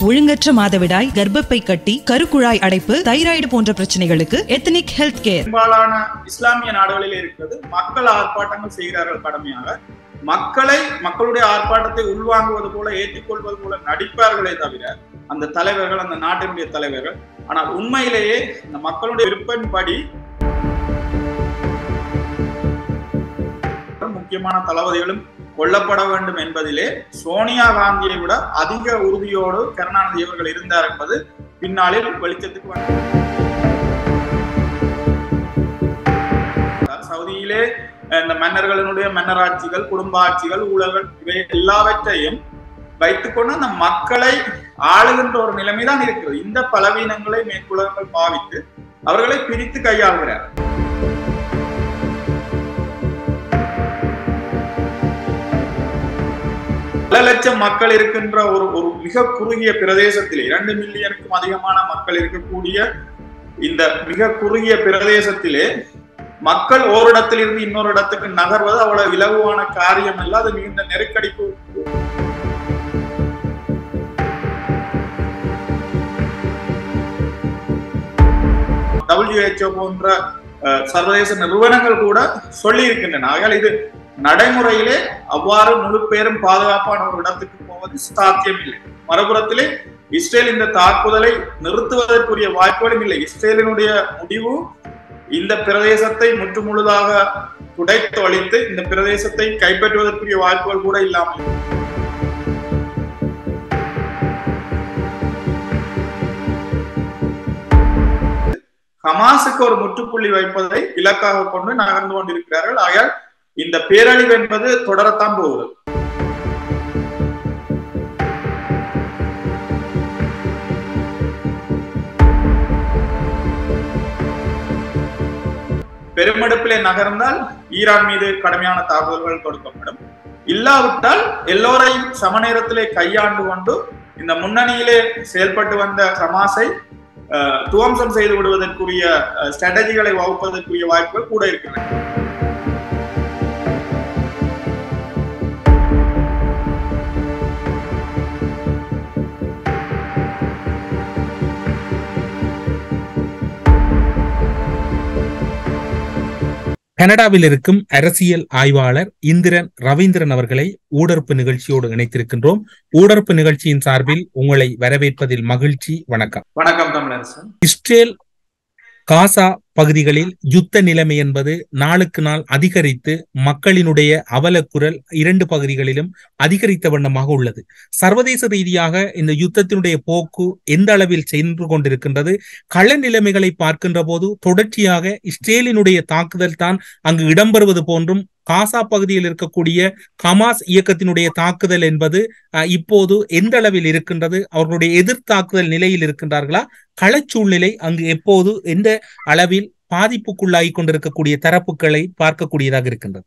ஒழுங்கற்ற மாதவிடாய் கர்ப்பப்பை கட்டி கருக்குழாய் அடைப்பு தைராய்டு போன்ற பிரச்சனைகளுக்கு எத்தனிக் ஹெல்த் கேர் பெரும்பாலான இஸ்லாமிய நாடுகளில் இருக்கிறது மக்கள் ஆர்ப்பாட்டங்கள் செய்கிறார்கள் கடமையாக மக்களை மக்களுடைய ஆர்ப்பாட்டத்தை உள்வாங்குவது போல ஏற்றுக்கொள்வது போல நடிப்பார்களே தவிர அந்த தலைவர்கள் அந்த நாட்டினுடைய தலைவர்கள் ஆனால் உண்மையிலேயே இந்த மக்களுடைய விருப்பன்படி முக்கியமான தளபதிகளும் கொல்லப்பட வேண்டும் என்பதிலே சோனியா காந்தியை விட அதிக உறுதியோடு கருணாநிதி அவர்கள் இருந்தார் என்பது பின்னாளில் வெளிச்சத்துக்கு வந்தது சவுதியிலே இந்த மன்னர்களினுடைய மன்னராட்சிகள் குடும்ப ஆட்சிகள் ஊழல்கள் இவை எல்லாவற்றையும் வைத்துக்கொண்டு அந்த மக்களை ஆளுகின்ற ஒரு நிலைமைதான் இருக்கிறது இந்த பலவீனங்களை மேற்குலகங்கள் பாவித்து அவர்களை பிரித்து கையாளுகிறார் பல லட்சம் மக்கள் இருக்கின்ற ஒரு ஒரு மிக குறுகிய பிரதேசத்திலே இரண்டு மில்லியனுக்கும் அதிகமான மக்கள் இருக்கக்கூடிய இந்த மிக குறுகிய பிரதேசத்திலே மக்கள் ஓரிடத்திலிருந்து இன்னொரு இடத்துக்கு நகர்வது அவ்வளவு இலகுவான காரியம் அல்ல அது மிகுந்த நெருக்கடிக்கு டபிள்யூஹெச்ஓ போன்ற சர்வதேச நிறுவனங்கள் கூட சொல்லி இருக்கின்றன ஆகையால் இது நடைமுறையிலே அவ்வாறு முழு பேரும் பாதுகாப்பான ஒரு இடத்துக்கு போவது சாத்தியம் இல்லை மறுபுறத்திலே இஸ்ரேல் இந்த தாக்குதலை நிறுத்துவதற்குரிய வாய்ப்புகளும் இல்லை இஸ்ரேலினுடைய முடிவு இந்த பிரதேசத்தை முற்று முழுதாக துடைத்து அழித்து இந்த பிரதேசத்தை கைப்பற்றுவதற்குரிய வாய்ப்புகள் கூட இல்லாமல் ஹமாஸுக்கு ஒரு முற்றுப்புள்ளி வைப்பதை இலக்காக கொண்டு நகர்ந்து கொண்டிருக்கிறார்கள் ஆகையால் இந்த பேரழிவு என்பது தொடரத்தான் போகுது பெருமெடுப்பிலே நகர்ந்தால் ஈரான் மீது கடுமையான தாக்குதல்கள் தொடுக்கப்படும் இல்லாவிட்டால் எல்லோரையும் சமநேரத்திலே கையாண்டு கொண்டு இந்த முன்னணியிலே செயல்பட்டு வந்த ஹமாஸை துவம்சம் செய்து விடுவதற்குரிய ஸ்ட்ராட்டஜிகளை வகுப்பதற்குரிய வாய்ப்புகள் கூட இருக்கிறது கனடாவில் இருக்கும் அரசியல் ஆய்வாளர் இந்திரன் ரவீந்திரன் அவர்களை ஊடறுப்பு நிகழ்ச்சியோடு இணைத்திருக்கின்றோம் ஊடறுப்பு நிகழ்ச்சியின் சார்பில் உங்களை வரவேற்பதில் மகிழ்ச்சி வணக்கம் வணக்கம் தமிழரசன் இஸ்ரேல் காசா பகுதிகளில் யுத்த நிலைமை என்பது நாளுக்கு நாள் அதிகரித்து மக்களினுடைய அவலக்குரல் இரண்டு பகுதிகளிலும் அதிகரித்த வண்ணமாக உள்ளது சர்வதேச ரீதியாக இந்த யுத்தத்தினுடைய போக்கு எந்த அளவில் சென்று கொண்டிருக்கின்றது கள நிலைமைகளை பார்க்கின்ற போது தொடர்ச்சியாக இஸ்ரேலினுடைய தாக்குதல் தான் அங்கு இடம்பெறுவது போன்றும் காசா பகுதியில் இருக்கக்கூடிய ஹமாஸ் இயக்கத்தினுடைய தாக்குதல் என்பது இப்போது எந்த அளவில் இருக்கின்றது அவர்களுடைய எதிர் தாக்குதல் நிலையில் இருக்கின்றார்களா களச்சூழ்நிலை அங்கு எப்போது எந்த அளவில் பாதிப்புக்குள்ளாகி கொண்டிருக்கக்கூடிய தரப்புகளை பார்க்கக்கூடியதாக இருக்கின்றது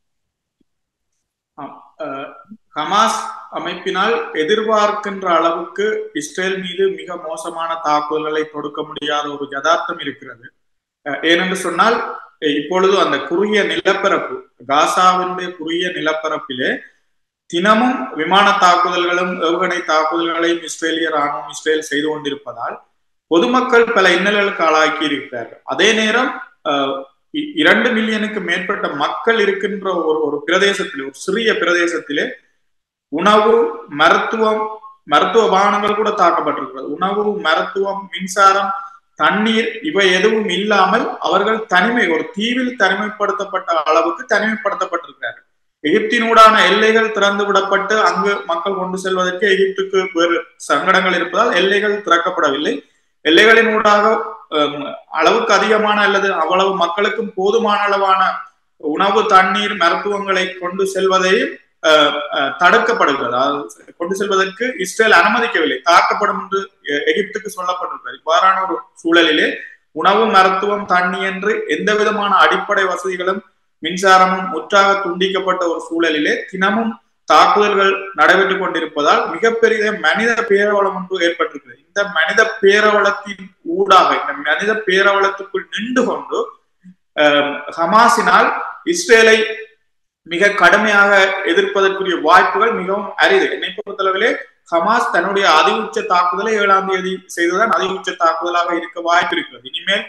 ஹமாஸ் அமைப்பினால் எதிர்பார்க்கின்ற அளவுக்கு இஸ்ரேல் மீது மிக மோசமான தாக்குதல்களை தொடுக்க முடியாத ஒரு யதார்த்தம் இருக்கிறது ஏனென்று சொன்னால் இப்பொழுது அந்த குறுகிய நிலப்பரப்பு காசாவினுடைய குறுகிய நிலப்பரப்பிலே தினமும் விமான தாக்குதல்களும் ஏவுகணை தாக்குதல்களையும் இஸ்ரேலிய ராணுவம் இஸ்ரேல் செய்து கொண்டிருப்பதால் பொதுமக்கள் பல இன்னல்களுக்கு ஆளாக்கி இருக்கிறார்கள் அதே நேரம் இரண்டு மில்லியனுக்கு மேற்பட்ட மக்கள் இருக்கின்ற ஒரு ஒரு பிரதேசத்திலே ஒரு சிறிய பிரதேசத்திலே உணவு மருத்துவம் மருத்துவ வாகனங்கள் கூட தாக்கப்பட்டிருக்கிறது உணவு மருத்துவம் மின்சாரம் தண்ணீர் இவை எதுவும் இல்லாமல் அவர்கள் தனிமை ஒரு தீவில் தனிமைப்படுத்தப்பட்ட அளவுக்கு தனிமைப்படுத்தப்பட்டிருக்கிறார்கள் எகிப்தினூடான எல்லைகள் திறந்து விடப்பட்டு அங்கு மக்கள் கொண்டு செல்வதற்கு எகிப்துக்கு வேறு சங்கடங்கள் இருப்பதால் எல்லைகள் திறக்கப்படவில்லை எல்லைகளின் ஊடாக அளவுக்கு அதிகமான அல்லது அவ்வளவு மக்களுக்கும் போதுமான அளவான உணவு தண்ணீர் மருத்துவங்களை கொண்டு செல்வதையும் தடுக்கப்படுகிறது கொண்டு செல்வதற்கு இஸ்ரேல் அனுமதிக்கவில்லை தாக்கப்படும் என்று எகிப்துக்கு சொல்லப்பட்டிருக்கிறது இவ்வாறான ஒரு சூழலிலே உணவு மருத்துவம் தண்ணி என்று எந்த விதமான அடிப்படை வசதிகளும் மின்சாரமும் முற்றாக துண்டிக்கப்பட்ட ஒரு சூழலிலே தினமும் தாக்குதல்கள் நடைபெற்றுக் கொண்டிருப்பதால் மிகப்பெரிய மனித பேரவளம் ஒன்று ஏற்பட்டிருக்கிறது இந்த மனித பேரவளத்தின் ஊடாக இந்த மனித பேரவளத்துக்குள் நின்று கொண்டு ஹமாஸினால் இஸ்ரேலை மிக கடுமையாக எதிர்ப்பதற்குரிய வாய்ப்புகள் மிகவும் அரிது என்னை பொறுத்தளவிலே ஹமாஸ் தன்னுடைய அதிஉச்ச தாக்குதலை ஏழாம் தேதி செய்ததான் அதிஉச்ச தாக்குதலாக இருக்க வாய்ப்பு இருக்கிறது இனிமேல்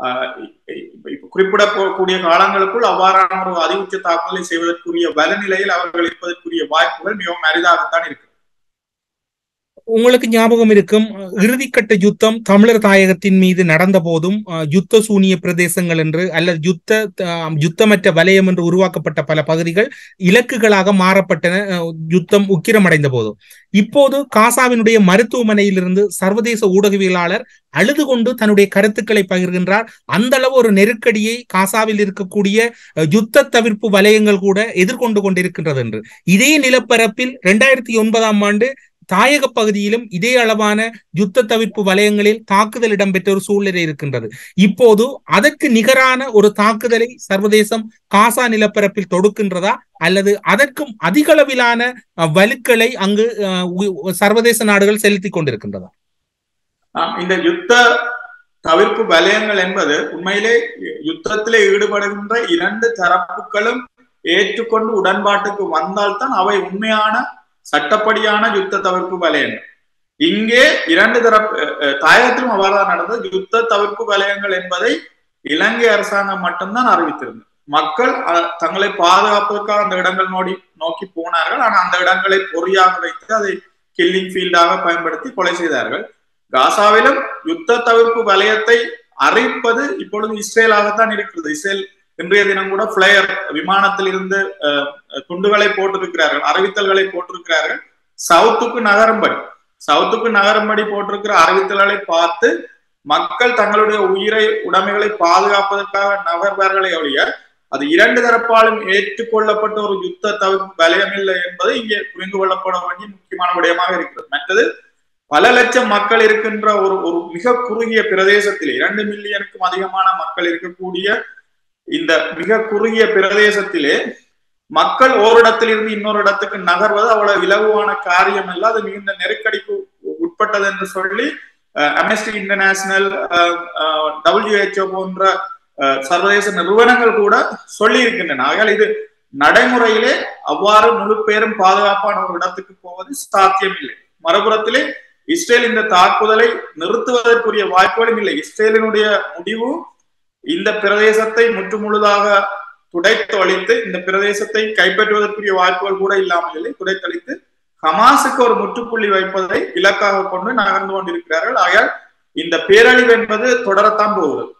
குறிப்பிடக்கூடிய காலங்களுக்குள் அவ்வாறான ஒரு அதிஉச்ச தாக்குதலை செய்வதற்குரிய வலநிலையில் அவர்கள் இருப்பதற்குரிய வாய்ப்புகள் மிகவும் அரிதாகத்தான் இருக்கு உங்களுக்கு ஞாபகம் இருக்கும் இறுதிக்கட்ட யுத்தம் தமிழர் தாயகத்தின் மீது நடந்த போதும் யுத்த சூனிய பிரதேசங்கள் என்று அல்லது யுத்த யுத்தமற்ற வலயம் என்று உருவாக்கப்பட்ட பல பகுதிகள் இலக்குகளாக மாறப்பட்டன யுத்தம் உக்கிரமடைந்த போதும் இப்போது காசாவினுடைய மருத்துவமனையிலிருந்து சர்வதேச ஊடகவியலாளர் அழுது கொண்டு தன்னுடைய கருத்துக்களை பகிர்கின்றார் அந்த அளவு ஒரு நெருக்கடியை காசாவில் இருக்கக்கூடிய யுத்த தவிர்ப்பு வலயங்கள் கூட எதிர்கொண்டு கொண்டிருக்கின்றது என்று இதே நிலப்பரப்பில் இரண்டாயிரத்தி ஒன்பதாம் ஆண்டு தாயக பகுதியிலும் இதே அளவான யுத்த தவிர்ப்பு வலயங்களில் தாக்குதல் இடம்பெற்ற ஒரு சூழ்நிலை இருக்கின்றது இப்போது அதற்கு நிகரான ஒரு தாக்குதலை சர்வதேசம் காசா நிலப்பரப்பில் தொடுக்கின்றதா அல்லது அதற்கும் அதிகளவிலான வலுக்களை அங்கு சர்வதேச நாடுகள் செலுத்தி கொண்டிருக்கின்றதா இந்த யுத்த தவிர்ப்பு வலயங்கள் என்பது உண்மையிலே யுத்தத்திலே ஈடுபடுகின்ற இரண்டு தரப்புகளும் ஏற்றுக்கொண்டு உடன்பாட்டுக்கு வந்தால்தான் அவை உண்மையான சட்டப்படியான யுத்த தவிர்ப்பு வலயங்கள் இங்கே இரண்டு தரப்பு தாயகத்திலும் அவ்வாறு நடந்தது யுத்த தவிர்ப்பு வலயங்கள் என்பதை இலங்கை அரசாங்கம் மட்டும்தான் அறிவித்திருந்தது மக்கள் தங்களை பாதுகாப்பதற்காக அந்த இடங்கள் நோடி நோக்கி போனார்கள் ஆனால் அந்த இடங்களை பொறியாக வைத்து அதை கில்லிங் ஃபீல்டாக பயன்படுத்தி கொலை செய்தார்கள் காசாவிலும் யுத்த தவிர்ப்பு வலயத்தை அறிவிப்பது இப்பொழுது இஸ்ரேலாகத்தான் இருக்கிறது இஸ்ரேல் இன்றைய தினம் கூட பிளேயர் விமானத்தில் இருந்து துண்டுகளை போட்டிருக்கிறார்கள் அறிவித்தல்களை போட்டிருக்கிறார்கள் சவுத்துக்கு நகரும்படி சவுத்துக்கு நகரும்படி போட்டிருக்கிற அறிவித்தல்களை பார்த்து மக்கள் தங்களுடைய உயிரை உடைமைகளை பாதுகாப்பதற்காக நகர்வார்களை ஒழிய அது இரண்டு தரப்பாலும் ஏற்றுக்கொள்ளப்பட்ட ஒரு யுத்த தவிர்ப்பு வலயம் இல்லை என்பது இங்கே புரிந்து கொள்ளப்பட வேண்டிய முக்கியமான விடயமாக இருக்கிறது மற்றது பல லட்சம் மக்கள் இருக்கின்ற ஒரு ஒரு மிக குறுகிய பிரதேசத்தில் இரண்டு மில்லியனுக்கும் அதிகமான மக்கள் இருக்கக்கூடிய இந்த மிக குறுகிய பிரதேசத்திலே மக்கள் ஓரிடத்தில் இருந்து இன்னொரு இடத்துக்கு நகர்வது அவ்வளவு இலகுவான காரியம் அல்ல அது மிகுந்த நெருக்கடிக்கு உட்பட்டது என்று சொல்லி அம்னஸ்டி இன்டர்நேஷனல் டபிள்யூஹெச்ஓ போன்ற சர்வதேச நிறுவனங்கள் கூட சொல்லி இருக்கின்றன ஆகையால் இது நடைமுறையிலே அவ்வாறு முழு பேரும் பாதுகாப்பான ஒரு இடத்துக்கு போவது சாத்தியமில்லை மறுபுறத்திலே இஸ்ரேல் இந்த தாக்குதலை நிறுத்துவதற்குரிய வாய்ப்புகளும் இல்லை இஸ்ரேலினுடைய முடிவு இந்த பிரதேசத்தை முற்றுமுழுதாக துடைத்தொழித்து இந்த பிரதேசத்தை கைப்பற்றுவதற்குரிய வாய்ப்புகள் கூட இல்லாமல் இல்லை துடைத்தொழித்து ஹமாஸுக்கு ஒரு முற்றுப்புள்ளி வைப்பதை இலக்காக கொண்டு நகர்ந்து கொண்டிருக்கிறார்கள் ஆகையால் இந்த பேரழிவு என்பது தொடரத்தான் போகிறது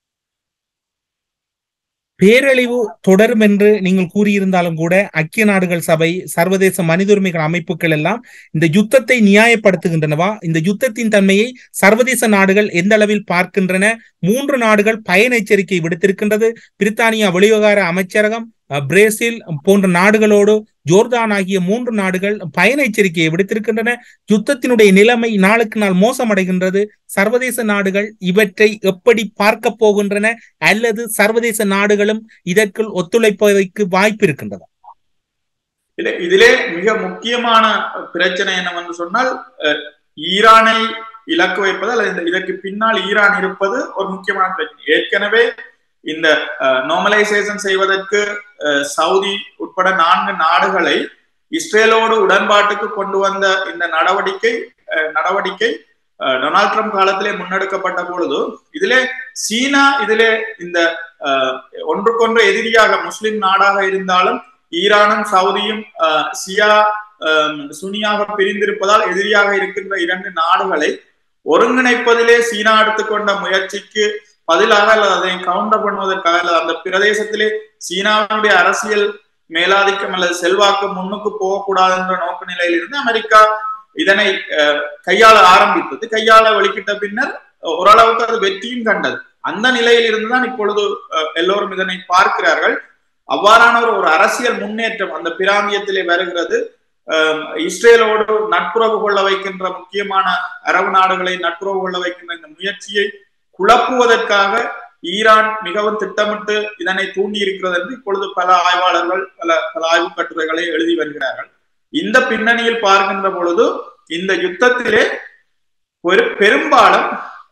பேரழிவு தொடரும் என்று நீங்கள் கூறியிருந்தாலும் கூட ஐக்கிய நாடுகள் சபை சர்வதேச மனித உரிமைகள் அமைப்புகள் எல்லாம் இந்த யுத்தத்தை நியாயப்படுத்துகின்றனவா இந்த யுத்தத்தின் தன்மையை சர்வதேச நாடுகள் எந்த அளவில் பார்க்கின்றன மூன்று நாடுகள் பயண எச்சரிக்கை விடுத்திருக்கின்றது பிரித்தானியா வெளிவிவகார அமைச்சரகம் பிரேசில் போன்ற நாடுகளோடு ஜோர்தான் ஆகிய மூன்று நாடுகள் பயண எச்சரிக்கையை விடுத்திருக்கின்றன யுத்தத்தினுடைய நிலைமை நாளுக்கு நாள் மோசமடைகின்றது சர்வதேச நாடுகள் இவற்றை எப்படி பார்க்க போகின்றன அல்லது சர்வதேச நாடுகளும் இதற்குள் ஒத்துழைப்பதற்கு வாய்ப்பு இருக்கின்றதா இல்ல இதிலே மிக முக்கியமான பிரச்சனை என்னவென்று சொன்னால் ஈரானை இலக்கு வைப்பது அல்லது இதற்கு பின்னால் ஈரான் இருப்பது ஒரு முக்கியமான பிரச்சனை ஏற்கனவே இந்த நார்மலைசேஷன் செய்வதற்கு சவுதி உட்பட நான்கு நாடுகளை இஸ்ரேலோடு உடன்பாட்டுக்கு கொண்டு வந்த இந்த நடவடிக்கை நடவடிக்கை டொனால்ட் ட்ரம்ப் காலத்திலே முன்னெடுக்கப்பட்ட பொழுது இதிலே சீனா இதிலே இந்த ஒன்றுக்கொன்று எதிரியாக முஸ்லிம் நாடாக இருந்தாலும் ஈரானும் சவுதியும் சியா சுனியாக பிரிந்திருப்பதால் எதிரியாக இருக்கின்ற இரண்டு நாடுகளை ஒருங்கிணைப்பதிலே சீனா எடுத்துக்கொண்ட முயற்சிக்கு பதிலாக அல்லது அதை கவுண்டர் பண்ணுவதற்காக அல்லது அந்த பிரதேசத்திலே சீனாவினுடைய அரசியல் மேலாதிக்கம் அல்லது செல்வாக்கு முன்னுக்கு போகக்கூடாது என்ற நோக்க நிலையில் இருந்து அமெரிக்கா இதனை கையாள ஆரம்பித்தது கையாள வெளிக்கிட்ட பின்னர் ஓரளவுக்கு அது வெற்றியும் கண்டது அந்த நிலையில் இருந்துதான் இப்பொழுது எல்லோரும் இதனை பார்க்கிறார்கள் அவ்வாறான ஒரு அரசியல் முன்னேற்றம் அந்த பிராந்தியத்திலே வருகிறது இஸ்ரேலோடு நட்புறவு கொள்ள வைக்கின்ற முக்கியமான அரபு நாடுகளை நட்புறவு கொள்ள வைக்கின்ற இந்த முயற்சியை குழப்புவதற்காக ஈரான் மிகவும் திட்டமிட்டு இதனை தூண்டி இருக்கிறது என்று இப்பொழுது பல ஆய்வாளர்கள் பல பல ஆய்வு கட்டுரைகளை எழுதி வருகிறார்கள் இந்த பின்னணியில் பார்க்கின்ற பொழுது இந்த யுத்தத்திலே ஒரு பெரும்பாலும்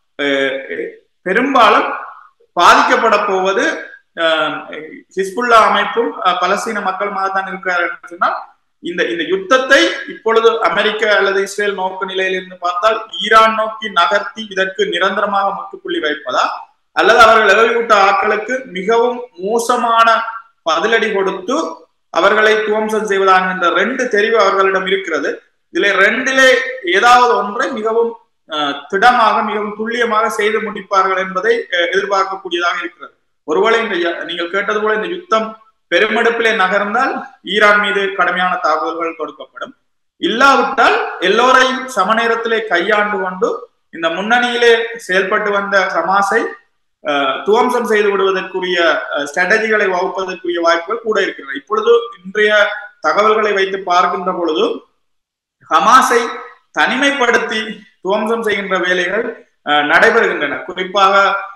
பெரும்பாலும் பாதிக்கப்பட போவது ஹிஸ்புல்லா அமைப்பும் பலஸ்தீன மக்களுமாக தான் இருக்கிறார்கள் சொன்னால் இந்த இந்த யுத்தத்தை இப்பொழுது அமெரிக்க அல்லது இஸ்ரேல் நோக்கு நிலையிலிருந்து பார்த்தால் ஈரான் நோக்கி நகர்த்தி இதற்கு நிரந்தரமாக முற்றுப்புள்ளி வைப்பதா அல்லது அவர்கள் எதிர்விட்ட ஆட்களுக்கு மிகவும் மோசமான பதிலடி கொடுத்து அவர்களை துவம்சம் செய்வதாக என்ற ரெண்டு தெரிவு அவர்களிடம் இருக்கிறது இதுல ரெண்டிலே ஏதாவது ஒன்றை மிகவும் திடமாக மிகவும் துல்லியமாக செய்து முடிப்பார்கள் என்பதை எதிர்பார்க்கக்கூடியதாக இருக்கிறது ஒருவேளை இந்த நீங்கள் கேட்டது போல இந்த யுத்தம் பெருமெடுப்பிலே நகர்ந்தால் ஈரான் மீது கடுமையான தாக்குதல்கள் தொடுக்கப்படும் இல்லாவிட்டால் எல்லோரையும் சமநேரத்திலே கையாண்டு கொண்டு இந்த முன்னணியிலே செயல்பட்டு வந்த ஹமாஸை துவம்சம் செய்து விடுவதற்குரிய ஸ்ட்ராட்டஜிகளை வகுப்பதற்குரிய வாய்ப்புகள் கூட இருக்கிறது இப்பொழுது இன்றைய தகவல்களை வைத்து பார்க்கின்ற பொழுது ஹமாஸை தனிமைப்படுத்தி துவம்சம் செய்கின்ற வேலைகள் நடைபெறுகின்றன குறிப்பாக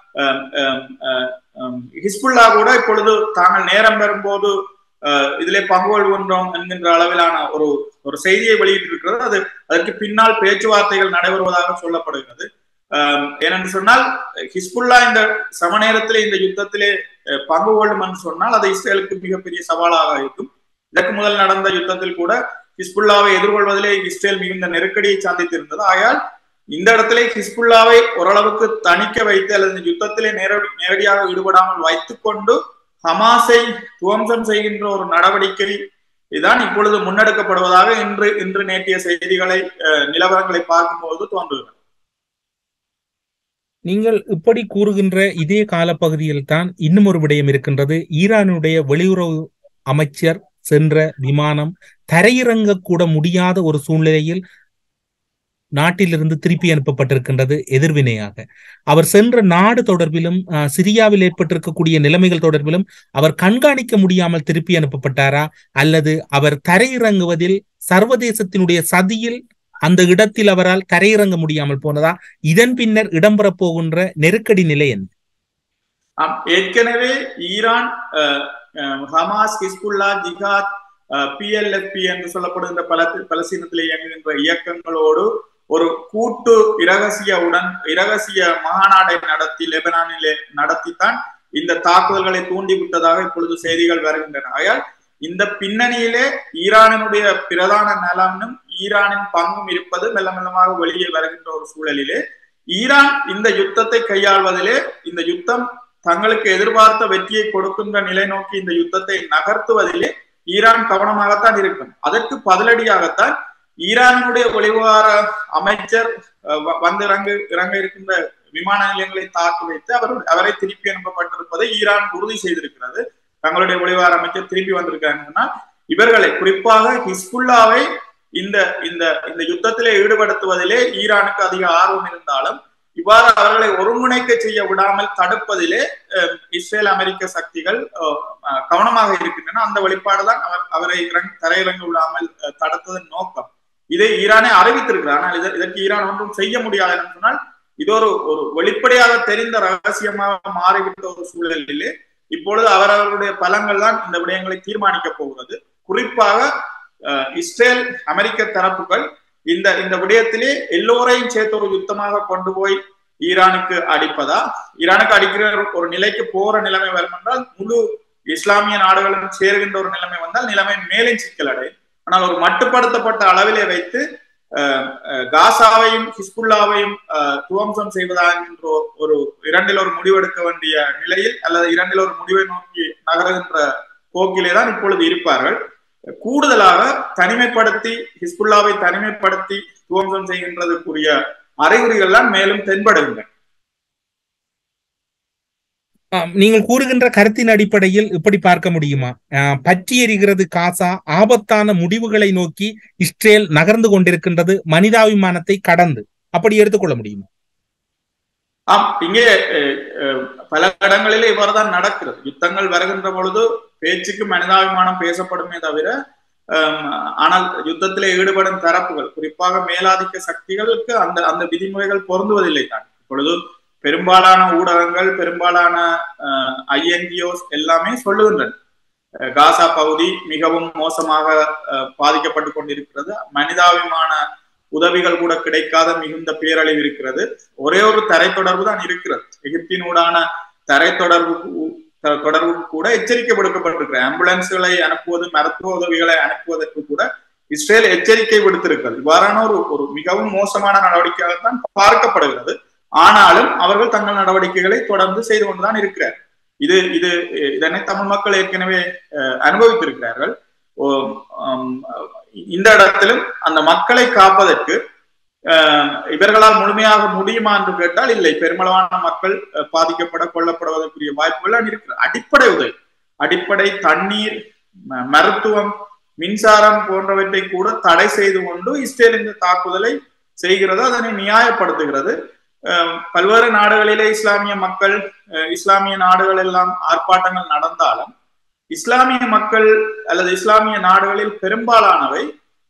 ஹிஸ்புல்லா கூட இப்பொழுது தாங்கள் நேரம் பெறும்போது இதிலே பங்கு கொள்கின்றோம் என்கின்ற அளவிலான ஒரு ஒரு செய்தியை வெளியிட்டிருக்கிறது அது அதற்கு பின்னால் பேச்சுவார்த்தைகள் நடைபெறுவதாக சொல்லப்படுகிறது ஏனென்று சொன்னால் ஹிஸ்புல்லா இந்த சம நேரத்திலே இந்த யுத்தத்திலே பங்கு கொள்ளும் என்று சொன்னால் அது இஸ்ரேலுக்கு மிகப்பெரிய சவாலாக இருக்கும் இதற்கு முதல் நடந்த யுத்தத்தில் கூட ஹிஸ்புல்லாவை எதிர்கொள்வதிலே இஸ்ரேல் மிகுந்த நெருக்கடியை சந்தித்திருந்தது ஆகையால் இந்த இடத்திலே ஹிஸ்புல்லாவை ஓரளவுக்கு தணிக்க வைத்து அல்லது இந்த யுத்தத்திலே நேரடி நேரடியாக ஈடுபடாமல் வைத்துக்கொண்டு ஹமாஸை துவம்சம் செய்கின்ற ஒரு நடவடிக்கை இதுதான் இப்பொழுது முன்னெடுக்கப்படுவதாக இன்று இன்று நேற்றைய செய்திகளை நிலவரங்களை பார்க்கும்போது தோன்றுகிறது நீங்கள் இப்படி கூறுகின்ற இதே காலப்பகுதியில் தான் இன்னும் ஒரு விடயம் இருக்கின்றது ஈரானுடைய வெளியுறவு அமைச்சர் சென்ற விமானம் தரையிறங்கக்கூட முடியாத ஒரு சூழ்நிலையில் நாட்டிலிருந்து திருப்பி அனுப்பப்பட்டிருக்கின்றது எதிர்வினையாக அவர் சென்ற நாடு தொடர்பிலும் சிரியாவில் ஏற்பட்டிருக்கக்கூடிய நிலைமைகள் தொடர்பிலும் அவர் கண்காணிக்க முடியாமல் திருப்பி அனுப்பப்பட்டாரா அல்லது அவர் தரையிறங்குவதில் சர்வதேசத்தினுடைய சதியில் அந்த இடத்தில் அவரால் கரையிறங்க முடியாமல் போனதா இதன் பின்னர் இடம்பெறப் போகின்ற நெருக்கடி நிலை என்ன ஏற்கனவே Iran Hamas Hezbollah Jihad PLFP என்று சொல்லப்படுகின்ற பல பலசீனத்தில் இயங்குகின்ற இயக்கங்களோடு ஒரு கூட்டு இரகசிய உடன் இரகசிய மாநாடை நடத்தி லெபனானிலே நடத்தித்தான் இந்த தாக்குதல்களை தூண்டிவிட்டதாக இப்பொழுது செய்திகள் வருகின்றன ஆகையால் இந்த பின்னணியிலே ஈரானினுடைய பிரதான நலனும் ஈரானின் பங்கும் இருப்பது மெல்ல மெல்லமாக வெளியே வருகின்ற ஒரு சூழலிலே ஈரான் இந்த யுத்தத்தை கையாள்வதிலே இந்த யுத்தம் தங்களுக்கு எதிர்பார்த்த வெற்றியை கொடுக்கின்ற நிலை நோக்கி இந்த யுத்தத்தை நகர்த்துவதிலே ஈரான் கவனமாகத்தான் இருக்கும் அதற்கு பதிலடியாகத்தான் ஈரானுடைய வெளிவார அமைச்சர் வந்து இறங்கு இறங்க இருக்கின்ற விமான நிலையங்களை தாக்கி வைத்து அவர் அவரை திருப்பி அனுப்பப்பட்டிருப்பதை ஈரான் உறுதி செய்திருக்கிறது தங்களுடைய வெளிவார அமைச்சர் திருப்பி வந்திருக்காங்கன்னா இவர்களை குறிப்பாக ஹிஸ்புல்லாவை இந்த இந்த இந்த யுத்தத்திலே ஈடுபடுத்துவதிலே ஈரானுக்கு அதிக ஆர்வம் இருந்தாலும் இவ்வாறு அவர்களை ஒருங்கிணைக்க செய்ய விடாமல் தடுப்பதிலே இஸ்ரேல் அமெரிக்க சக்திகள் கவனமாக இருக்கின்றன அந்த வெளிப்பாடுதான் அவர் அவரை தரையிறங்க விடாமல் தடுத்ததன் நோக்கம் இதை ஈரானே அறிவித்திருக்கிறார் ஆனால் இதற்கு ஈரான் ஒன்றும் செய்ய முடியாது என்று சொன்னால் இது ஒரு ஒரு வெளிப்படையாக தெரிந்த ரகசியமாக மாறிவிட்ட ஒரு சூழலிலே இப்பொழுது அவரவர்களுடைய பலங்கள் தான் இந்த விடயங்களை தீர்மானிக்க போகிறது குறிப்பாக இஸ்ரேல் அமெரிக்க தரப்புகள் இந்த இந்த விடயத்திலே எல்லோரையும் சேர்த்து ஒரு யுத்தமாக கொண்டு போய் ஈரானுக்கு அடிப்பதா ஈரானுக்கு அடிக்கிற ஒரு நிலைக்கு போற நிலைமை வரும் என்றால் முழு இஸ்லாமிய நாடுகளும் சேர்கின்ற ஒரு நிலைமை வந்தால் நிலைமை மேலே சிக்கல் அடையும் ஆனால் ஒரு மட்டுப்படுத்தப்பட்ட அளவிலே வைத்து காசாவையும் ஹிஸ்புல்லாவையும் துவம்சம் செய்வதா என்ற ஒரு இரண்டில் ஒரு முடிவெடுக்க வேண்டிய நிலையில் அல்லது இரண்டில் ஒரு முடிவை நோக்கி நகருகின்ற போக்கிலே தான் இப்பொழுது இருப்பார்கள் கூடுதலாக தனிமைப்படுத்தி ஹிஸ்புல்லாவை தனிமைப்படுத்தி துவம்சம் செய்கின்றதுக்குரிய அறிகுறிகள் தான் மேலும் தென்படுகின்றன நீங்கள் கூறுகின்ற கருத்தின் அடிப்படையில் இப்படி பார்க்க முடியுமா பற்றி எறிகிறது காசா ஆபத்தான முடிவுகளை நோக்கி இஸ்ரேல் நகர்ந்து கொண்டிருக்கின்றது மனிதாபிமானத்தை கடந்து அப்படி எடுத்துக்கொள்ள முடியுமா ஆம் இங்கே பல இடங்களிலே இவ்வாறுதான் நடக்கிறது யுத்தங்கள் வருகின்ற பொழுது பேச்சுக்கு மனிதாபிமானம் பேசப்படுமே தவிர ஆனால் யுத்தத்திலே ஈடுபடும் தரப்புகள் குறிப்பாக மேலாதிக்க சக்திகளுக்கு அந்த அந்த விதிமுறைகள் பொருந்துவதில்லை தான் இப்பொழுது பெரும்பாலான ஊடகங்கள் பெரும்பாலான ஐஎன்ஜிஓஸ் எல்லாமே சொல்லுகின்றன காசா பகுதி மிகவும் மோசமாக பாதிக்கப்பட்டு கொண்டிருக்கிறது மனிதாபிமான உதவிகள் கூட கிடைக்காத மிகுந்த பேரழிவு இருக்கிறது ஒரே ஒரு தரை தொடர்பு தான் இருக்கிறது எகிப்தினூடான தரை தொடர்பு தொடர்பு கூட எச்சரிக்கை விடுக்கப்பட்டிருக்கிற ஆம்புலன்ஸ்களை அனுப்புவது மருத்துவ உதவிகளை அனுப்புவதற்கு கூட இஸ்ரேல் எச்சரிக்கை விடுத்திருக்கிறது இவ்வாறான ஒரு ஒரு மிகவும் மோசமான நடவடிக்கையாகத்தான் பார்க்கப்படுகிறது ஆனாலும் அவர்கள் தங்கள் நடவடிக்கைகளை தொடர்ந்து செய்து கொண்டுதான் இருக்கிறார் இது இது இதனை தமிழ் மக்கள் ஏற்கனவே அனுபவித்திருக்கிறார்கள் இந்த இடத்திலும் அந்த மக்களை காப்பதற்கு இவர்களால் முழுமையாக முடியுமா என்று கேட்டால் இல்லை பெருமளவான மக்கள் பாதிக்கப்பட கொல்லப்படுவதற்குரிய வாய்ப்புகள் இருக்கிற அடிப்படை உதவி அடிப்படை தண்ணீர் மருத்துவம் மின்சாரம் போன்றவற்றை கூட தடை செய்து கொண்டு இஸ்ரேல் இந்த தாக்குதலை செய்கிறது அதனை நியாயப்படுத்துகிறது பல்வேறு நாடுகளிலே இஸ்லாமிய மக்கள் இஸ்லாமிய நாடுகள் எல்லாம் ஆர்ப்பாட்டங்கள் நடந்தாலும் இஸ்லாமிய மக்கள் அல்லது இஸ்லாமிய நாடுகளில் பெரும்பாலானவை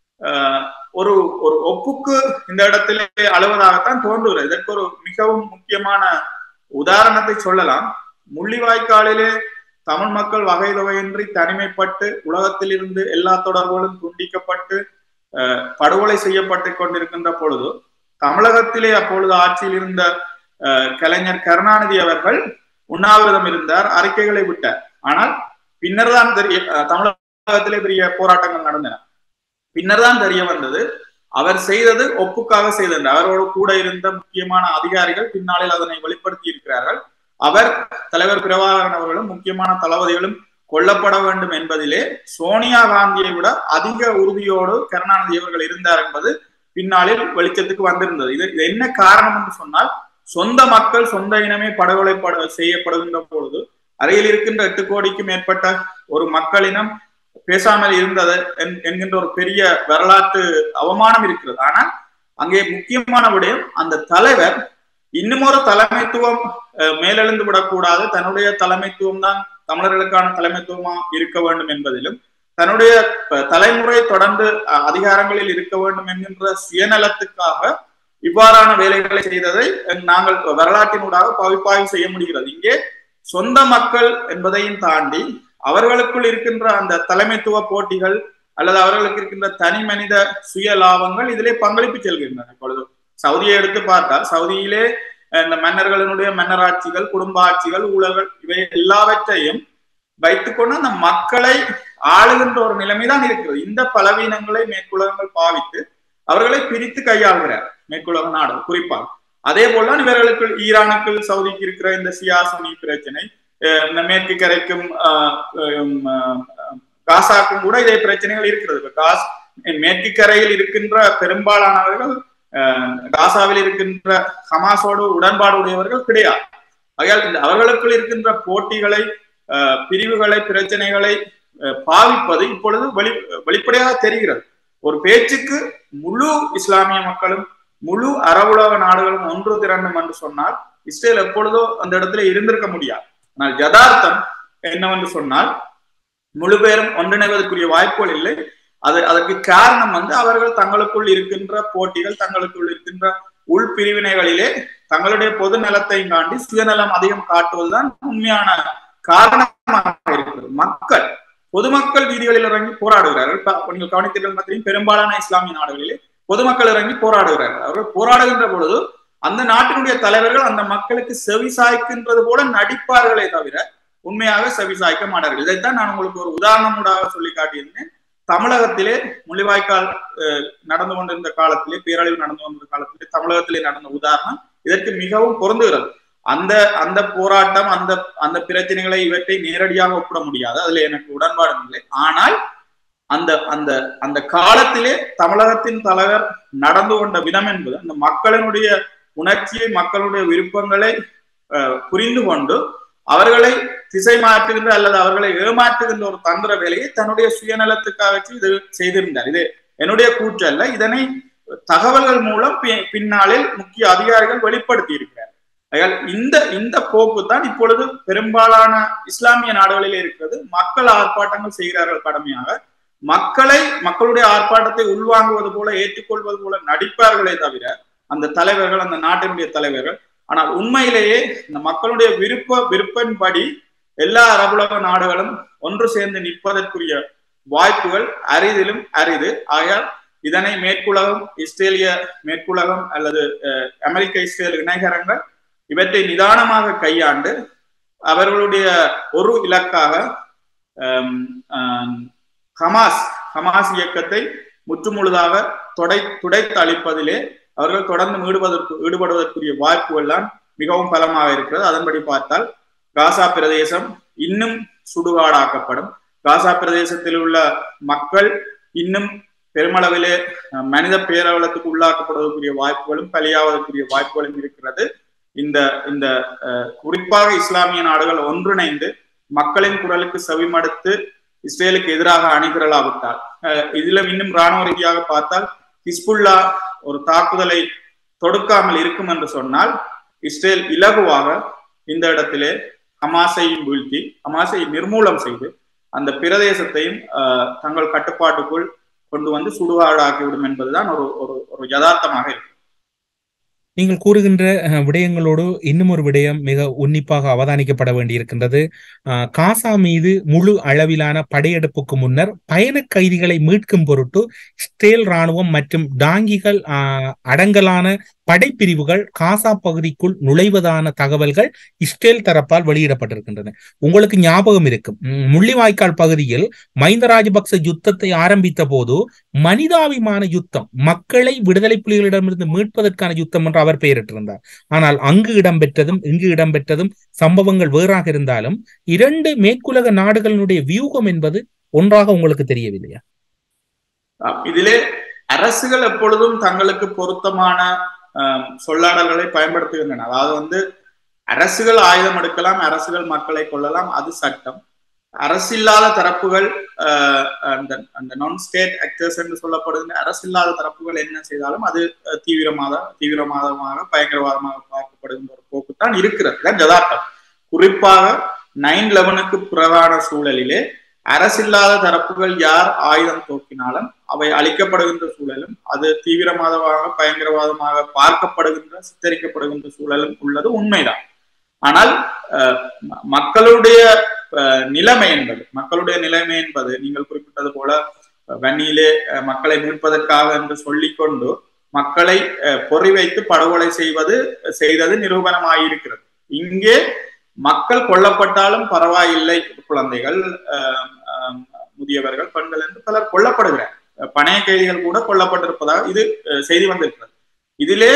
ஒரு ஒரு ஒப்புக்கு இந்த இடத்திலே அழுவதாகத்தான் தோன்றுகிறது இதற்கு ஒரு மிகவும் முக்கியமான உதாரணத்தை சொல்லலாம் முள்ளிவாய்க்காலிலே தமிழ் மக்கள் வகை தொகையின்றி தனிமைப்பட்டு உலகத்தில் இருந்து எல்லா தொடர்புகளும் துண்டிக்கப்பட்டு படுகொலை செய்யப்பட்டு கொண்டிருக்கின்ற பொழுது தமிழகத்திலே அப்பொழுது ஆட்சியில் இருந்த கலைஞர் கருணாநிதி அவர்கள் உண்ணாவிரதம் இருந்தார் அறிக்கைகளை விட்டார் ஆனால் பின்னர் தான் தெரிய தமிழகத்திலே பெரிய போராட்டங்கள் நடந்தன பின்னர் தான் தெரிய வந்தது அவர் செய்தது ஒப்புக்காக செய்தது அவரோடு கூட இருந்த முக்கியமான அதிகாரிகள் பின்னாளில் அதனை வெளிப்படுத்தி இருக்கிறார்கள் அவர் தலைவர் பிரபாகரன் அவர்களும் முக்கியமான தளபதிகளும் கொல்லப்பட வேண்டும் என்பதிலே சோனியா காந்தியை விட அதிக உறுதியோடு கருணாநிதி அவர்கள் இருந்தார் என்பது பின்னாளில் வெளிச்சத்துக்கு வந்திருந்தது இது இது என்ன காரணம் என்று சொன்னால் சொந்த மக்கள் சொந்த இனமே படுகொலைப்பட செய்யப்படுகின்ற பொழுது அருகில் இருக்கின்ற எட்டு கோடிக்கும் மேற்பட்ட ஒரு மக்களினம் பேசாமல் இருந்தது என்கின்ற ஒரு பெரிய வரலாற்று அவமானம் இருக்கிறது ஆனால் அங்கே முக்கியமான விடயம் அந்த தலைவர் இன்னும் ஒரு தலைமைத்துவம் மேலெழுந்து விடக்கூடாது தன்னுடைய தலைமைத்துவம் தான் தமிழர்களுக்கான தலைமைத்துவமா இருக்க வேண்டும் என்பதிலும் தன்னுடைய தலைமுறை தொடர்ந்து அதிகாரங்களில் இருக்க வேண்டும் என்கின்ற சுயநலத்துக்காக இவ்வாறான வேலைகளை செய்ததை நாங்கள் வரலாற்றினூடாக பகுப்பாய்வு செய்ய முடிகிறது இங்கே சொந்த மக்கள் என்பதையும் தாண்டி அவர்களுக்குள் இருக்கின்ற அந்த தலைமைத்துவ போட்டிகள் அல்லது அவர்களுக்கு இருக்கின்ற தனி மனித சுய லாபங்கள் இதிலே பங்களிப்பு செல்கின்றன இப்பொழுது சவுதியை எடுத்து பார்த்தால் சவுதியிலே இந்த மன்னர்களினுடைய மன்னராட்சிகள் குடும்ப ஆட்சிகள் ஊழல்கள் இவை எல்லாவற்றையும் வைத்துக்கொண்டு அந்த மக்களை ஆளுகின்ற ஒரு நிலைமைதான் இருக்கிறது இந்த பலவீனங்களை மேற்குலகங்கள் பாவித்து அவர்களை பிரித்து கையாளுகிறார் மேற்குலக நாடு குறிப்பாக அதே போலதான் இவர்களுக்கு ஈரானுக்கு சவுதிக்கு இருக்கிற இந்த சியாசனி பிரச்சனை இந்த மேற்கு கரைக்கும் காசாக்கும் கூட இதே பிரச்சனைகள் இருக்கிறது காஸ் மேற்கு கரையில் இருக்கின்ற பெரும்பாலானவர்கள் காசாவில் இருக்கின்ற ஹமாஸோடு உடன்பாடு உடையவர்கள் கிடையாது ஆகையால் இந்த அவர்களுக்குள் இருக்கின்ற போட்டிகளை பிரிவுகளை பிரச்சனைகளை பாவிப்பது இப்பொழுது வெளி வெளிப்படையாக தெரிகிறது ஒரு பேச்சுக்கு முழு இஸ்லாமிய மக்களும் முழு அரபுலக நாடுகளும் ஒன்று திரண்டும் என்று சொன்னால் இஸ்ரேல் எப்பொழுதோ அந்த இடத்துல இருந்திருக்க முடியாது ஆனால் யதார்த்தம் என்னவென்று சொன்னால் முழு பேரும் ஒன்றிணைவதற்குரிய வாய்ப்புகள் இல்லை அது அதற்கு காரணம் வந்து அவர்கள் தங்களுக்குள் இருக்கின்ற போட்டிகள் தங்களுக்குள் இருக்கின்ற உள் பிரிவினைகளிலே தங்களுடைய பொது நலத்தையும் தாண்டி சுயநலம் அதிகம் காட்டுவதுதான் உண்மையான காரணமாக இருக்கிறது மக்கள் பொதுமக்கள் வீதிகளில் இறங்கி போராடுகிறார்கள் நீங்கள் கவனித்தீர்கள் மத்தியும் பெரும்பாலான இஸ்லாமிய நாடுகளிலே பொதுமக்கள் இறங்கி போராடுகிறார்கள் அவர்கள் போராடுகின்ற பொழுது அந்த நாட்டினுடைய தலைவர்கள் அந்த மக்களுக்கு செவி சாய்க்கின்றது போல நடிப்பார்களே தவிர உண்மையாக செவி சாய்க்க மாட்டார்கள் இதைத்தான் நான் உங்களுக்கு ஒரு உதாரணமூடாக சொல்லி காட்டியிருந்தேன் தமிழகத்திலே முள்ளிவாய்க்கால் நடந்து கொண்டிருந்த காலத்திலே பேரழிவு நடந்து கொண்டிருந்த காலத்திலே தமிழகத்திலே நடந்த உதாரணம் இதற்கு மிகவும் பொருந்துகிறது அந்த அந்த போராட்டம் அந்த அந்த பிரச்சனைகளை இவற்றை நேரடியாக ஒப்பிட முடியாது அதுல எனக்கு உடன்பாடு இல்லை ஆனால் அந்த அந்த அந்த காலத்திலே தமிழகத்தின் தலைவர் நடந்து கொண்ட விதம் என்பது அந்த மக்களினுடைய உணர்ச்சியை மக்களுடைய விருப்பங்களை புரிந்து கொண்டு அவர்களை திசை மாற்றுகின்ற அல்லது அவர்களை ஏமாற்றுகின்ற ஒரு தந்திர வேலையை தன்னுடைய சுயநலத்துக்காக வச்சு இது செய்திருந்தார் இது என்னுடைய கூற்று அல்ல இதனை தகவல்கள் மூலம் பின்னாளில் முக்கிய அதிகாரிகள் வெளிப்படுத்தி இருக்கிறார் ஆகையால் இந்த இந்த போக்கு தான் இப்பொழுது பெரும்பாலான இஸ்லாமிய நாடுகளில் இருக்கிறது மக்கள் ஆர்ப்பாட்டங்கள் செய்கிறார்கள் கடமையாக மக்களை மக்களுடைய ஆர்ப்பாட்டத்தை உள்வாங்குவது போல ஏற்றுக்கொள்வது போல நடிப்பார்களே தவிர அந்த தலைவர்கள் அந்த நாட்டினுடைய தலைவர்கள் ஆனால் உண்மையிலேயே இந்த மக்களுடைய விருப்ப விருப்பன்படி எல்லா அரபுலக நாடுகளும் ஒன்று சேர்ந்து நிற்பதற்குரிய வாய்ப்புகள் அரிதிலும் அரிது ஆகையால் இதனை மேற்குலகம் இஸ்ரேலிய மேற்குலகம் அல்லது அமெரிக்க இஸ்ரேல் இணைகரங்கள் இவற்றை நிதானமாக கையாண்டு அவர்களுடைய ஒரு இலக்காக ஹமாஸ் ஹமாஸ் இயக்கத்தை முற்றுமுழுதாக தொடை துடைத்து அளிப்பதிலே அவர்கள் தொடர்ந்து ஈடுபதற்கு ஈடுபடுவதற்குரிய வாய்ப்புகள் எல்லாம் மிகவும் பலமாக இருக்கிறது அதன்படி பார்த்தால் காசா பிரதேசம் இன்னும் சுடுகாடாக்கப்படும் காசா பிரதேசத்தில் உள்ள மக்கள் இன்னும் பெருமளவிலே மனித பேரவலத்துக்கு உள்ளாக்கப்படுவதற்குரிய வாய்ப்புகளும் பலியாவதற்குரிய வாய்ப்புகளும் இருக்கிறது இந்த இந்த குறிப்பாக இஸ்லாமிய நாடுகள் ஒன்றிணைந்து மக்களின் குரலுக்கு செவிமடுத்து இஸ்ரேலுக்கு எதிராக அணிதிரளாவிட்டால் இதுல இன்னும் ராணுவ ரீதியாக பார்த்தால் ஹிஸ்புல்லா ஒரு தாக்குதலை தொடுக்காமல் இருக்கும் என்று சொன்னால் இஸ்ரேல் இலகுவாக இந்த இடத்திலே ஹமாஸையும் வீழ்த்தி ஹமாஸை நிர்மூலம் செய்து அந்த பிரதேசத்தையும் தங்கள் கட்டுப்பாட்டுக்குள் கொண்டு வந்து சுடுகாடாக்கிவிடும் என்பதுதான் ஒரு ஒரு ஒரு யதார்த்தமாக இருக்கு நீங்கள் கூறுகின்ற விடயங்களோடு இன்னும் ஒரு விடயம் மிக உன்னிப்பாக அவதானிக்கப்பட வேண்டியிருக்கின்றது காசா மீது முழு அளவிலான படையெடுப்புக்கு முன்னர் பயண கைதிகளை மீட்கும் பொருட்டு இஸ்ரேல் ராணுவம் மற்றும் டாங்கிகள் அடங்கலான படைப்பிரிவுகள் காசா பகுதிக்குள் நுழைவதான தகவல்கள் இஸ்ரேல் தரப்பால் வெளியிடப்பட்டிருக்கின்றன உங்களுக்கு ஞாபகம் இருக்கும் முள்ளிவாய்க்கால் பகுதியில் மைந்த ராஜபக்ச யுத்தத்தை ஆரம்பித்த போது மனிதாபிமான யுத்தம் மக்களை விடுதலை புலிகளிடமிருந்து மீட்பதற்கான யுத்தம் என்று அவர் பெயரிட்டிருந்தார் ஆனால் அங்கு இடம்பெற்றதும் இங்கு இடம்பெற்றதும் சம்பவங்கள் வேறாக இருந்தாலும் இரண்டு மேற்குலக நாடுகளினுடைய வியூகம் என்பது ஒன்றாக உங்களுக்கு தெரியவில்லையா இதிலே அரசுகள் எப்பொழுதும் தங்களுக்கு பொருத்தமான சொல்லாடல்களை பயன்படுத்துகின்றன அதாவது வந்து அரசுகள் ஆயுதம் எடுக்கலாம் அரசுகள் மக்களை கொள்ளலாம் அது சட்டம் அரசில்லாத தரப்புகள் அந்த அந்த நான் ஸ்டேட் ஆக்டர்ஸ் என்று சொல்லப்படுகின்ற அரசில்லாத தரப்புகள் என்ன செய்தாலும் அது தீவிரமாக தீவிரவாதமாக பயங்கரவாதமாக பார்க்கப்படுகின்ற ஒரு போக்குத்தான் இருக்கிறது தான் யதார்த்தம் குறிப்பாக நைன் லெவனுக்கு புறவான சூழலிலே அரசில்லாத தரப்புகள் யார் ஆயுதம் தோக்கினாலும் அவை அளிக்கப்படுகின்ற சூழலும் அது தீவிரவாதமாக பயங்கரவாதமாக பார்க்கப்படுகின்ற சித்தரிக்கப்படுகின்ற சூழலும் உள்ளது உண்மைதான் ஆனால் மக்களுடைய நிலைமை என்பது மக்களுடைய நிலைமை என்பது நீங்கள் குறிப்பிட்டது போல வன்னியிலே மக்களை மீட்பதற்காக என்று சொல்லிக்கொண்டு மக்களை பொறி வைத்து படுகொலை செய்வது செய்தது நிரூபணமாயிருக்கிறது இங்கே மக்கள் கொல்லப்பட்டாலும் பரவாயில்லை குழந்தைகள் முதியவர்கள் பெண்கள் என்று பலர் கொல்லப்படுகிறார் பணைய கைதிகள் கூட கொல்லப்பட்டிருப்பதாக இது செய்தி வந்திருக்கிறது இதிலே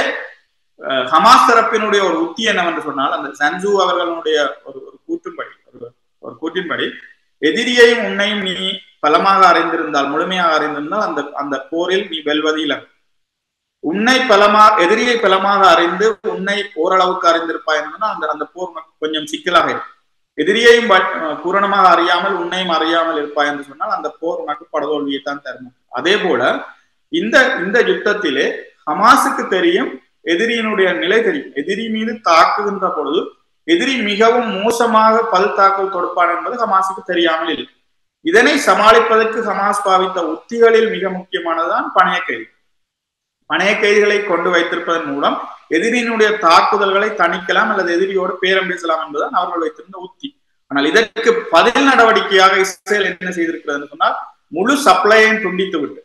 ஹமாஸ் தரப்பினுடைய ஒரு உத்தி என்னவென்று சொன்னால் அந்த சஞ்சு அவர்களுடைய ஒரு ஒரு கூற்றின்படி ஒரு ஒரு கூற்றின்படி எதிரியையும் உன்னையும் நீ பலமாக அறிந்திருந்தால் முழுமையாக அறிந்திருந்தால் அந்த அந்த போரில் நீ வெல்வது இலக்கு உன்னை பலமா எதிரியை பலமாக அறிந்து உன்னை ஓரளவுக்கு அறிந்திருப்பாய் என்றால் அந்த அந்த போர் கொஞ்சம் சிக்கலாக இருக்கும் எதிரியையும் பூரணமாக அறியாமல் உன்னையும் அறியாமல் இருப்பாய் என்று சொன்னால் அந்த போர் உனக்கு படதோல்வியை தான் தரணும் அதே போல இந்த இந்த யுத்தத்திலே ஹமாஸுக்கு தெரியும் எதிரியினுடைய நிலை தெரியும் எதிரி மீது தாக்குகின்ற பொழுது எதிரி மிகவும் மோசமாக பல் தாக்கல் தொடுப்பான் என்பது ஹமாஸுக்கு தெரியாமல் இல்லை இதனை சமாளிப்பதற்கு ஹமாஸ் பாவித்த உத்திகளில் மிக முக்கியமானதுதான் பணைய கைது பணைய கைதிகளை கொண்டு வைத்திருப்பதன் மூலம் எதிரியினுடைய தாக்குதல்களை தணிக்கலாம் அல்லது எதிரியோடு பேரம் பேசலாம் என்பதுதான் அவர்கள் வைத்திருந்த உத்தி ஆனால் இதற்கு பதில் நடவடிக்கையாக இஸ்ரேல் என்ன செய்திருக்கிறது சொன்னால் முழு சப்ளையையும் துண்டித்து விட்டு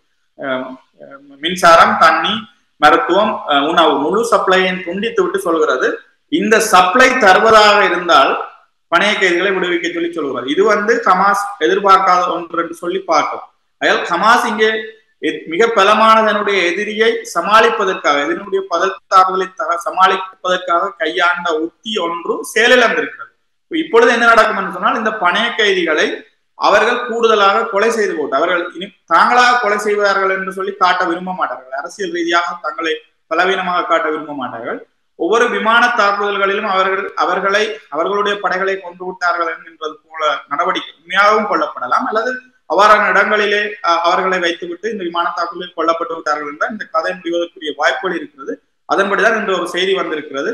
மின்சாரம் தண்ணி மருத்துவம் உணவு முழு சப்ளையையும் துண்டித்து விட்டு சொல்கிறது இந்த சப்ளை தருவதாக இருந்தால் பணைய கைதிகளை விடுவிக்க சொல்லி சொல்கிறார் இது வந்து ஹமாஸ் எதிர்பார்க்காத ஒன்று என்று சொல்லி பார்க்கும் அதால் ஹமாஸ் இங்கே மிக பலமான தன்னுடைய எதிரியை சமாளிப்பதற்காக எதிரினுடைய பதல் தாக்குதலை சமாளிப்பதற்காக கையாண்ட உத்தி ஒன்று செயலிழந்திருக்கிறது இப்பொழுது என்ன நடக்கும் என்று சொன்னால் இந்த பணைய கைதிகளை அவர்கள் கூடுதலாக கொலை செய்து போட்டு அவர்கள் இனி தாங்களாக கொலை செய்வார்கள் என்று சொல்லி காட்ட விரும்ப மாட்டார்கள் அரசியல் ரீதியாக தங்களை பலவீனமாக காட்ட விரும்ப மாட்டார்கள் ஒவ்வொரு விமான தாக்குதல்களிலும் அவர்கள் அவர்களை அவர்களுடைய படைகளை கொண்டு விட்டார்கள் என்கின்றது போல நடவடிக்கை உண்மையாகவும் கொல்லப்படலாம் அல்லது அவ்வாறான இடங்களிலே அவர்களை வைத்துவிட்டு இந்த விமான தாக்குதலில் கொல்லப்பட்டு விட்டார்கள் என்றால் இந்த கதை முடிவதற்குரிய வாய்ப்புகள் இருக்கிறது அதன்படிதான் இன்று ஒரு செய்தி வந்திருக்கிறது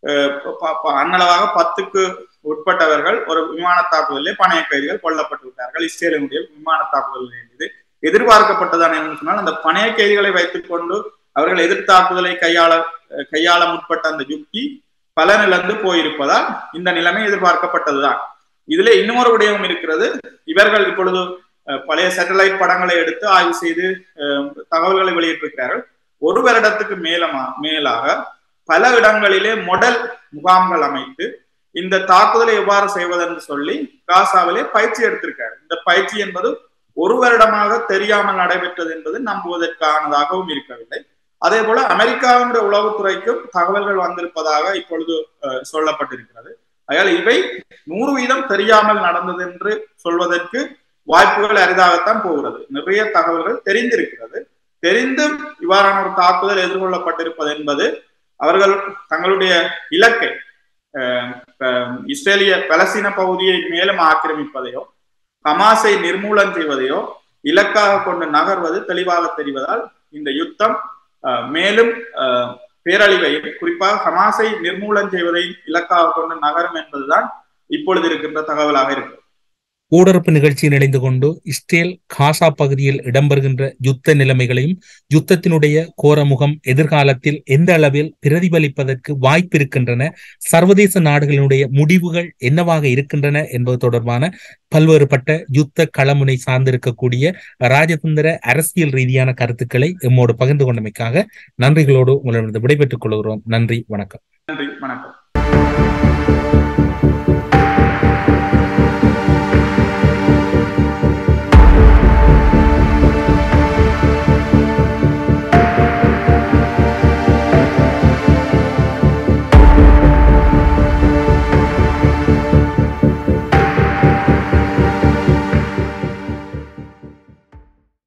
அன்னளவாக பத்துக்கு உட்பட்டவர்கள் ஒரு விமான தாக்குதலிலே பணைய கைதிகள் கொல்லப்பட்டு விட்டார்கள் இஸ்ரேலினுடைய விமான தாக்குதல் இது எதிர்பார்க்கப்பட்டதான் என்று சொன்னால் அந்த பணைய கைதிகளை வைத்துக் கொண்டு அவர்கள் எதிர்த்தாக்குதலை கையாள கையாள முற்பட்ட அந்த யுக்தி பலனிழந்து போயிருப்பதால் இந்த நிலைமை எதிர்பார்க்கப்பட்டதுதான் இதுல இன்னொரு விடயம் இருக்கிறது இவர்கள் இப்பொழுது பழைய சேட்டலைட் படங்களை எடுத்து ஆய்வு செய்து தகவல்களை வெளியிட்டிருக்கிறார்கள் ஒரு வருடத்துக்கு மேலமா மேலாக பல இடங்களிலே மொடல் முகாம்கள் அமைத்து இந்த தாக்குதலை எவ்வாறு செய்வதென்று சொல்லி காசாவிலே பயிற்சி எடுத்திருக்காரு இந்த பயிற்சி என்பது ஒரு வருடமாக தெரியாமல் நடைபெற்றது என்பது நம்புவதற்கானதாகவும் இருக்கவில்லை அதே போல அமெரிக்காவினுடைய உளவுத்துறைக்கும் தகவல்கள் வந்திருப்பதாக இப்பொழுது சொல்லப்பட்டிருக்கிறது அதனால் இவை நூறு வீதம் தெரியாமல் நடந்தது என்று சொல்வதற்கு வாய்ப்புகள் அரிதாகத்தான் போகிறது நிறைய தகவல்கள் தெரிந்திருக்கிறது தெரிந்தும் இவ்வாறான ஒரு தாக்குதல் எதிர்கொள்ளப்பட்டிருப்பது என்பது அவர்கள் தங்களுடைய இலக்கை இஸ்ரேலிய பலஸ்தீன பகுதியை மேலும் ஆக்கிரமிப்பதையோ ஹமாஸை நிர்மூலம் செய்வதையோ இலக்காக கொண்டு நகர்வது தெளிவாக தெரிவதால் இந்த யுத்தம் மேலும் பேரழிவையும் குறிப்பாக ஹமாஸை நிர்மூலம் செய்வதை இலக்காக கொண்டு நகரும் என்பதுதான் இப்பொழுது இருக்கின்ற தகவலாக இருக்கிறது ஊடறுப்பு நிகழ்ச்சியில் இணைந்து கொண்டு இஸ்ரேல் காசா பகுதியில் இடம்பெறுகின்ற யுத்த நிலைமைகளையும் யுத்தத்தினுடைய கோரமுகம் எதிர்காலத்தில் எந்த அளவில் பிரதிபலிப்பதற்கு வாய்ப்பு இருக்கின்றன சர்வதேச நாடுகளினுடைய முடிவுகள் என்னவாக இருக்கின்றன என்பது தொடர்பான பல்வேறுபட்ட யுத்த களமுனை சார்ந்திருக்கக்கூடிய ராஜதந்திர அரசியல் ரீதியான கருத்துக்களை எம்மோடு பகிர்ந்து கொண்டமைக்காக நன்றிகளோடு உங்களிடம் விடைபெற்றுக் கொள்கிறோம் நன்றி வணக்கம் நன்றி வணக்கம்